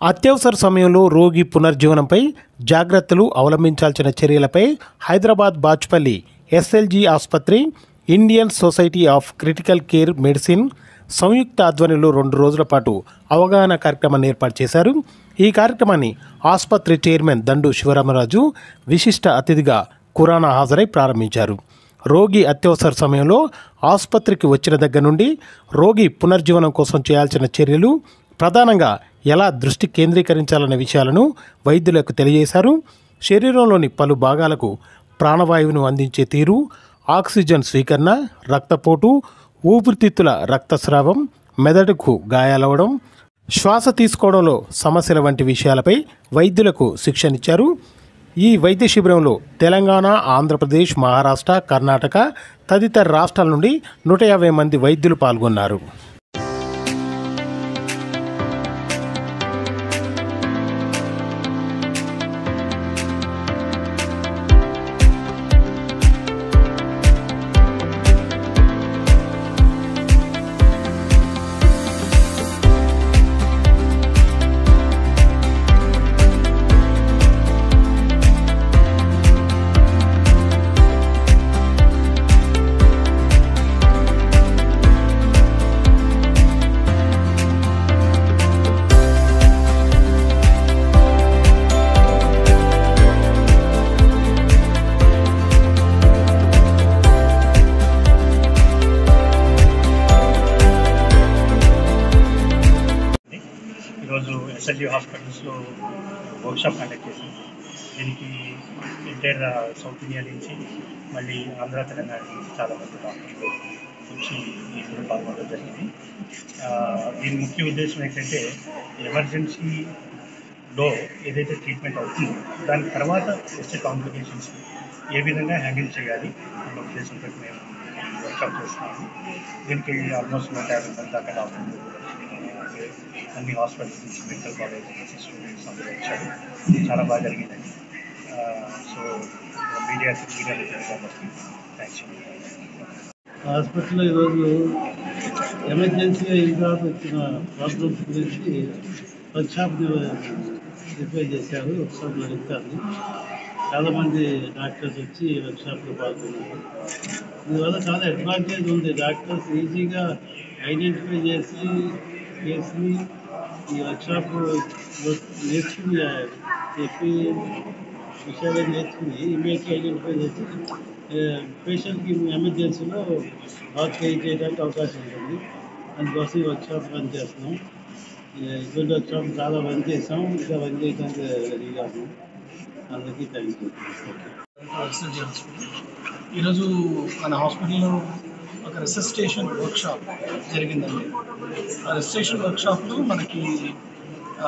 అత్యవసర సమయంలో రోగి పునర్జీవనంపై జాగ్రత్తలు అవలంబించాల్సిన చర్యలపై హైదరాబాద్ బాచ్పల్లి ఎస్ఎల్జీ ఆసుపత్రి Indian society of critical care medicine సంయుక్త ఆధ్వర్యంలో రెండు రోజుల పాటు అవగాహన కార్యక్రమాన్ని ఏర్పాటు చేశారు ఈ కార్యక్రమాన్ని ఆసుపత్రి చైర్మన్ దండు శివరామరాజు విశిష్ట అతిథిగా కురానా హాజరై ప్రారంభించారు రోగి అత్యవసర సమయంలో ఆసుపత్రికి వచ్చిన దగ్గర నుండి రోగి పునర్జీవనం కోసం చేయాల్సిన చర్యలు ప్రధానంగా ఎలా దృష్టి కేంద్రీకరించాలన్న విషయాలను వైద్యులకు తెలియజేశారు శరీరంలోని పలు భాగాలకు ప్రాణవాయువును అందించే తీరు ఆక్సిజన్ స్వీకరణ రక్తపోటు ఊపిరితిత్తుల రక్తస్రావం మెదడుకు గాయాలవడం శ్వాస తీసుకోవడంలో సమస్యల వంటి విషయాలపై వైద్యులకు శిక్షణిచ్చారు ఈ వైద్య శిబిరంలో తెలంగాణ ఆంధ్రప్రదేశ్ మహారాష్ట్ర కర్ణాటక తదితర రాష్ట్రాల నుండి నూట యాభై మంది వైద్యులు పాల్గొన్నారు ఈరోజు ఎస్ఎల్జీ హాస్పిటల్స్లో వర్క్షాప్ కండక్ట్ చేసాం దీనికి ఎంటైర్ సౌత్ ఇండియా నుంచి మళ్ళీ ఆంధ్ర తెలంగాణ నుంచి చాలా మంది డాక్టర్లు వచ్చి ఈరోజు పాల్గొనడం జరిగింది ఆ, దీని ముఖ్య ఉద్దేశం ఏంటంటే ఎమర్జెన్సీలో ఏదైతే ట్రీట్మెంట్ అవుతుందో దాని తర్వాత వచ్చే కాంప్లికేషన్స్ ఏ విధంగా హ్యాండిల్ చేయాలి అన్న ఉద్దేశంతో మేము వర్క్షాప్ చేస్తున్నాము దీనికి ఆల్మోస్ట్ నూట యాభై మంది దాకా డాక్టర్లు అన్ని హాస్పిటల్స్ నుంచి మెడికల్ కాలేజ్ నుంచి స్టూడెంట్స్ అందరూ వచ్చారు చాలా బాగా జరిగిందండి సో మీడియా మీడియా కాబట్టి థ్యాంక్స్ హాస్పిటల్లో ఈరోజు ఎమర్జెన్సీగా ఈ తర్వాత వచ్చిన ప్రాబ్లమ్స్ గురించి వర్క్షాప్ రిపేర్ చేశారు వర్క్షాప్ జరుగుతుంది చాలామంది డాక్టర్స్ వచ్చి వర్క్షాప్లో పాల్గొన్నారు దీనివల్ల చాలా అడ్వాంటేజ్ ఉంది డాక్టర్స్ ఈజీగా ఐడెంటిఫై చేసి కేసుని ఈ వర్క్షాప్ నేర్చుకుని చెప్పి విషయాలు నేర్చుకుని ఇమీడియట్గా ఐడెంటిఫై చేసి పేషెంట్కి ఎమర్జెన్సీలో వర్క్ చేయడానికి అవకాశం ఉంటుంది అందుకోసం ఈ వర్క్షాప్ రన్ చేస్తున్నాం ఈ ఇటువంటి వర్క్షాప్ చాలా రన్ చేసాం ఇంకా రన్ చేయడానికి రెడీగా ఉన్నాం అందరికీ థ్యాంక్ యూ ఎస్ఎల్జీ హాస్పిటల్ ఈరోజు మన హాస్పిటల్లో ఒక రెసిస్టేషన్ వర్క్షాప్ జరిగిందండి ఆ రెసిస్టేషన్ వర్క్షాప్లో మనకి ఆ,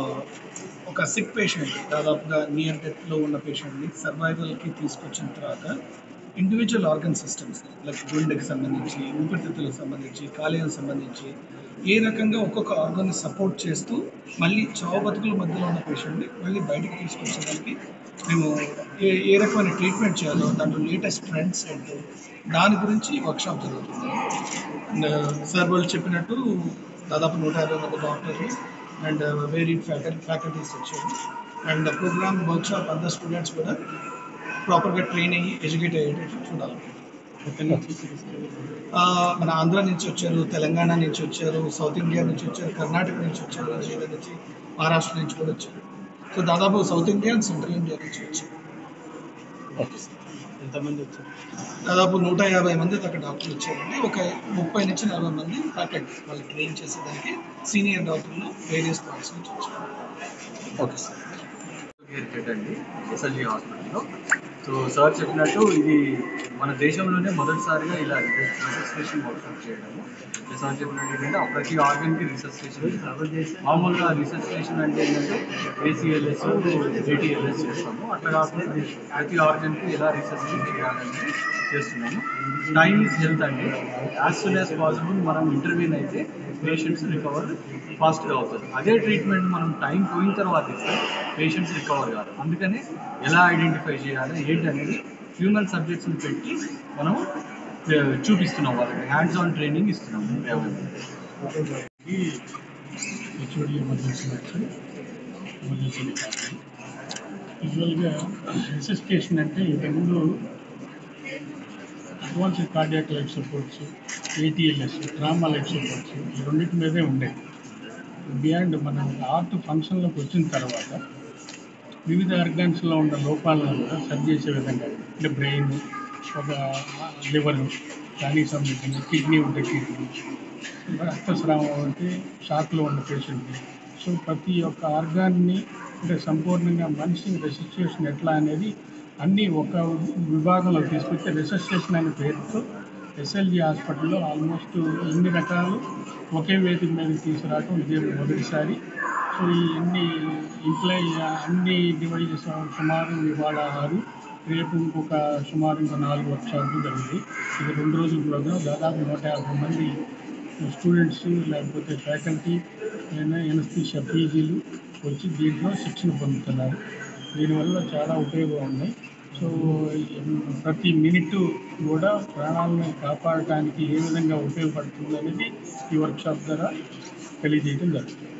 ఒక సిక్ పేషెంట్ దాదాపుగా నియర్ డెత్లో ఉన్న పేషెంట్ని సర్వైవల్కి తీసుకొచ్చిన తర్వాత ఇండివిజువల్ ఆర్గన్ సిస్టమ్స్ లైక్ గుండెకి సంబంధించి ఊపిరితిత్తులకు సంబంధించి కాలేయాలకు సంబంధించి ఏ రకంగా ఒక్కొక్క ఆర్గన్ని సపోర్ట్ చేస్తూ మళ్ళీ చావు బతుకుల మధ్యలో ఉన్న పేషెంట్ని మళ్ళీ బయటకు తీసుకొచ్చడానికి మేము ఏ ఏ రకమైన ట్రీట్మెంట్ చేయాలో దాంట్లో లేటెస్ట్ ట్రెండ్స్ ఏంటో దాని గురించి వర్క్షాప్ జరుగుతుంది అండ్ సార్ వాళ్ళు చెప్పినట్టు దాదాపు నూట యాభై మంది డాక్టర్లు అండ్ వేరీ ఫ్యాకల్టీ ఫ్యాకల్టీస్ వచ్చారు అండ్ ప్రోగ్రామ్ వర్క్షాప్ అందరు స్టూడెంట్స్ కూడా ప్రాపర్గా ట్రైన్ అయ్యి ఎడ్యుకేట్ అయ్యేటట్టు చూడాలి ఆ, మన ఆంధ్ర నుంచి వచ్చారు తెలంగాణ నుంచి వచ్చారు సౌత్ ఇండియా నుంచి వచ్చారు కర్ణాటక నుంచి వచ్చారు విజయవాడ నుంచి మహారాష్ట్ర నుంచి కూడా వచ్చారు సో దాదాపు South India and central India నుంచి వచ్చారు ఎంతమంది వచ్చారు దాదాపు నూట యాభై మంది దాకా డాక్టర్లు వచ్చారండి ఒక ముప్పై నుంచి నలభై మంది ఫ్యాకల్టీ వాళ్ళు ట్రైన్ చేసేదానికి సీనియర్ డాక్టర్లు వేరియస్ పార్ట్స్ నుంచి వచ్చారు ఓకే సార్ కేర్ హెడ్ అండి ఎస్ఎల్జీ హాస్పిటల్లో సో సార్ చెప్పినట్టు ఇది మన దేశంలోనే మొదటిసారిగా ఇలా రిసర్స్టేషన్ వర్క్షాప్ చేయడము సో సార్ చెప్పినట్టు ఏంటంటే ఆ ప్రతి ఆర్గన్కి రిసర్స్టేషన్ మామూలుగా రిసర్స్టేషన్ అంటే ఏంటంటే ఏసీఎల్ఎస్ ఏటీఎల్ఎస్ చేస్తాము అట్లా కాకుండా ప్రతి ఆర్గన్కి ఎలా రిసర్స్టేషన్ చేయాలని చేస్తున్నాము టైమ్ ఈజ్ హెల్త్ అండి యాజ్ సూన్ యాజ్ పాసిబుల్ మనం ఇంటర్వ్యూన్ అయితే పేషెంట్స్ రికవర్ ఫాస్ట్గా అవుతుంది అదే ట్రీట్మెంట్ మనం టైం పోయిన తర్వాత ఇస్తే పేషెంట్స్ రికవర్ కాదు అందుకనే ఎలా ఐడెంటిఫై చేయాలి ఏంటి అనేది హ్యూమన్ సబ్జెక్ట్స్ని పెట్టి మనం ఆ, చూపిస్తున్నాం వాళ్ళకి హ్యాండ్స్ ఆన్ ట్రైనింగ్ ఇస్తున్నాం హెచ్ఓడి ఎమర్జెన్సీ వచ్చి ఎమర్జెన్సీ డిపార్ట్మెంట్ యూజువల్గా రెసిస్టేషన్ అంటే ఇంతకుముందు advanced cardiac life supports ATLS trauma life supports ఈ రెండింటి మీదే ఉండేది బియాండ్ మన హార్ట్ ఫంక్షన్లోకి వచ్చిన తర్వాత వివిధ ఆర్గాన్స్లో ఉన్న లోపాలను కూడా సరి చేసే విధంగా అంటే బ్రెయిన్ ఒక లివర్ దానికి సంబంధించిన కిడ్నీ ఉంటే కిడ్నీ రక్తస్రావం అంటే షాక్లో ఉన్న పేషెంట్ని సో ప్రతి ఒక్క ఆర్గాన్ని అంటే సంపూర్ణంగా మనిషిని రెసిస్ట్రేషన్ ఎట్లా అనేది అన్నీ ఒక విభాగంలో తీసుకొచ్చి రెసిస్ట్రేషన్ అనే పేరుతో ఎస్ఎల్జి హాస్పిటల్లో ఆల్మోస్ట్ ఇన్ని రకాలు ఒకే వేదిక మీద తీసుకురావడం ఇదే మొదటిసారి సో ఈ అన్ని ఇంప్లై అన్ని డివైజెస్ సుమారు ఇవాళ ఆరు రేపు ఇంకొక సుమారు ఇంకో నాలుగు వర్క్షాపులు జరుగుతాయి ఇది రెండు రోజుల ప్రోగ్రాం దాదాపు నూట యాభై మంది స్టూడెంట్స్ లేకపోతే ఫ్యాకల్టీ ఎనస్థీషియా పీజీలు వచ్చి దీంట్లో శిక్షణ పొందుతున్నారు దీనివల్ల చాలా ఉపయోగం ఉన్నాయి సో ప్రతి మినిట్ కూడా ప్రాణాలను కాపాడటానికి ఏ విధంగా ఉపయోగపడుతుంది అనేది ఈ వర్క్షాప్ ద్వారా తెలియజేయడం జరుగుతుంది